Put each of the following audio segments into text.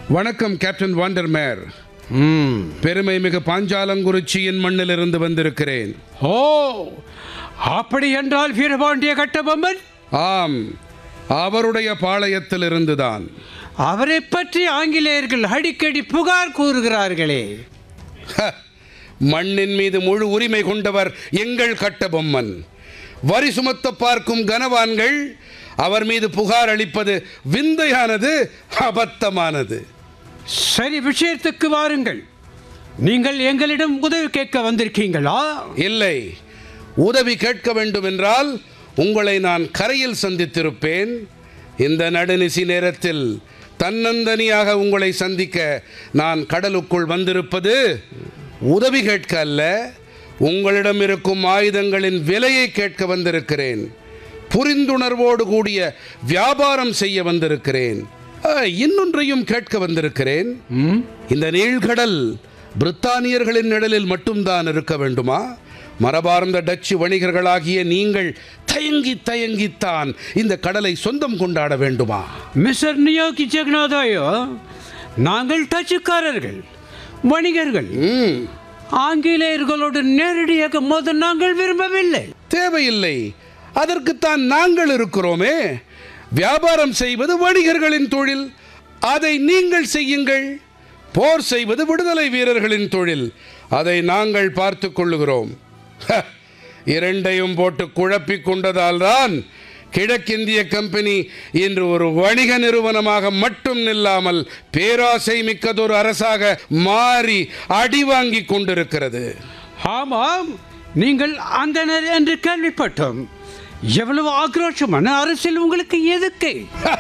வணக்கம் கேப்டன் வாண்டர்மேர் ம் பெருமை மிகு பாஞ்சாலங்குறிச்சியின் மண்ணிலிருந்து வந்திருக்கிறேன் ஓ அப்படி என்றால் வீரபாண்டிய கட்டபொம்மன் ஆம் அவருடைய பாளையத்தில் இருந்துதான் அவரை பற்றி ஆங்கிலேயர்கள் அடிக்கடி புகார் கூறுகிறார்களே ஹ, மண்ணின் மீது முழு உரிமை கொண்டவர் எங்கள் கட்டபொம்மன் வரி சுமத்த பார்க்கும் கனவான்கள் அவர் மீது புகார் அளிப்பது விந்தையானது அபத்தமானது சரி விஷயத்துக்கு வாருங்கள் நீங்கள் எங்களிடம் உதவி கேட்க வந்திருக்கீங்களா இல்லை உதவி கேட்க வேண்டும் என்றால் உங்களை நான் கரையில் சந்தித்திருப்பேன் இந்த நடுநிசி நேரத்தில் தன்னந்தனியாக உங்களை சந்திக்க நான் கடலுக்குள் வந்திருப்பது உதவி கேட்க அல்ல உங்களிடம் இருக்கும் ஆயுதங்களின் விலையை கேட்க வந்திருக்கிறேன் புரிந்துணர்வோடு கூடிய வியாபாரம் செய்ய வந்திருக்கிறேன் ஆ, இன்னொன்றையும் கேட்க வந்திருக்கிறேன் இந்த நீழ்கடல் பிரித்தானியர்களின் நிழலில் மட்டும்தான் இருக்க வேண்டுமா மரபார்ந்த டச்சு வணிகர்களாகிய நீங்கள் தயங்கி தயங்கித்தான் இந்த கடலை சொந்தம் கொண்டாட வேண்டுமா மிஸ்டர் நியோகி ஜெகநாதாயோ நாங்கள் டச்சுக்காரர்கள் வணிகர்கள் ம், ஆங்கிலேயர்களோடு நேரடியாக மோத நாங்கள் விரும்பவில்லை தேவையில்லை அதற்குத்தான் நாங்கள் இருக்கிறோமே வியாபாரம் செய்வது வணிகர்களின் தொழில் அதை நீங்கள் செய்யுங்கள் போர் செய்வது விடுதலை வீரர்களின் தொழில் அதை நாங்கள் பார்த்து கொள்ளுகிறோம் ஹ, இரண்டையும் போட்டு குழப்பிக் கொண்டதால் தான் கிழக்கிந்திய கம்பெனி இன்று ஒரு வணிக நிறுவனமாக மட்டும் நில்லாமல் பேராசை மிக்கதொரு அரசாக மாறி அடி வாங்கிக் கொண்டிருக்கிறது ஆமாம் நீங்கள் அந்தனர் என்று கேள்விப்பட்டோம் எவ்வளவு ஆக்ரோஷமான அரசியல் உங்களுக்கு எதுக்கு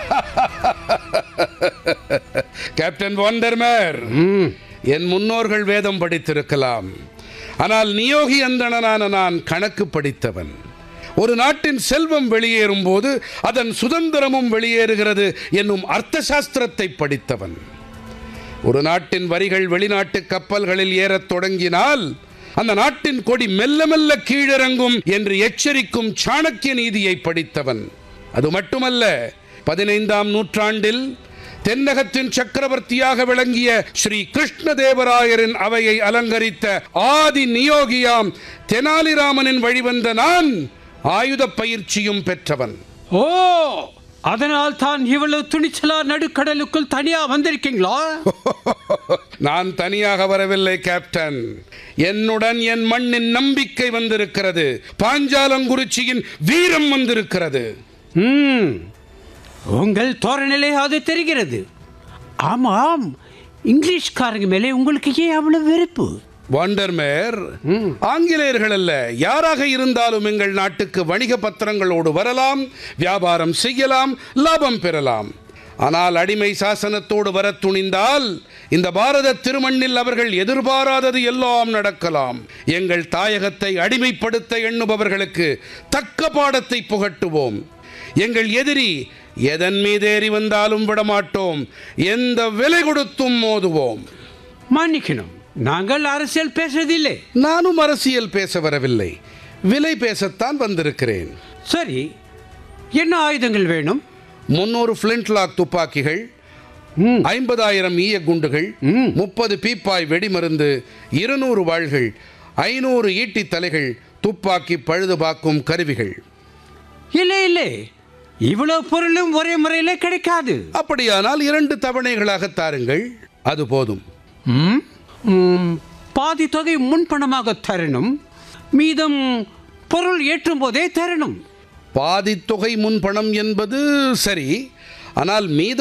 கேப்டன் வாண்டர்மேர் என் முன்னோர்கள் வேதம் படித்திருக்கலாம் ஆனால் நியோகி அந்தணனான நான் கணக்கு படித்தவன் ஒரு நாட்டின் செல்வம் வெளியேறும் போது அதன் சுதந்திரமும் வெளியேறுகிறது என்னும் அர்த்த சாஸ்திரத்தை படித்தவன் ஒரு நாட்டின் வரிகள் வெளிநாட்டு கப்பல்களில் ஏறத் தொடங்கினால் அந்த நாட்டின் கொடி மெல்ல மெல்ல கீழிறங்கும் என்று எச்சரிக்கும் சாணக்கிய நீதியை படித்தவன் அது மட்டுமல்ல பதினைந்தாம் நூற்றாண்டில் தென்னகத்தின் சக்கரவர்த்தியாக விளங்கிய ஸ்ரீ கிருஷ்ணதேவராயரின் அவையை அலங்கரித்த ஆதி நியோகியாம் தெனாலிராமனின் வழிவந்த நான் ஆயுத பயிற்சியும் பெற்றவன் ஓ அதனால் தான் இவ்வளவு துணிச்சலா நடுக்கடலுக்குள் தனியா வந்திருக்கீங்களா நான் தனியாக வரவில்லை கேப்டன் என்னுடன் என் மண்ணின் நம்பிக்கை வந்திருக்கிறது பாஞ்சாலங்குறிச்சியின் வீரம் வந்திருக்கிறது ம் உங்கள் தோரணிலே அது தெரிகிறது ஆமாம் இங்கிலீஷ்காரங்க மேலே உங்களுக்கு ஏன் அவ்வளவு வெறுப்பு வாண்டர்மேர் ஆங்கிலேயர்கள் அல்ல யாராக இருந்தாலும் எங்கள் நாட்டுக்கு வணிக பத்திரங்களோடு வரலாம் வியாபாரம் செய்யலாம் லாபம் பெறலாம் ஆனால் அடிமை சாசனத்தோடு வர துணிந்தால் இந்த பாரத திருமண்ணில் அவர்கள் எதிர்பாராதது எல்லாம் நடக்கலாம் எங்கள் தாயகத்தை அடிமைப்படுத்த எண்ணுபவர்களுக்கு தக்க பாடத்தை புகட்டுவோம் எங்கள் எதிரி எதன் மீதேறி வந்தாலும் விடமாட்டோம் எந்த விலை கொடுத்தும் மோதுவோம் மன்னிக்கணும் நாங்கள் அரசியல் பேசுறதில்லை நானும் அரசியல் பேச வரவில்லை விலை பேசத்தான் வந்திருக்கிறேன் சரி என்ன ஆயுதங்கள் வேணும் முன்னூறு ஃப்ளின்ட்லாக் துப்பாக்கிகள் ம் ஐம்பதாயிரம் ஈய குண்டுகள் முப்பது பீப்பாய் வெடிமருந்து இருநூறு வாள்கள் ஐநூறு ஈட்டி தலைகள் துப்பாக்கி பழுதுபார்க்கும் கருவிகள் இல்லை இல்லை இவ்வளவு பொருளும் ஒரே முறையிலே கிடைக்காது அப்படியானால் இரண்டு தவணைகளாக தாருங்கள் அது போதும் ம்? ம், பாதி தொகை முன்பணமாக தரணும் மீதம் பொருள் ஏற்றும் போதே தரணும் பாதித் தொகை முன்பணம் என்பது சரி ஆனால் மீத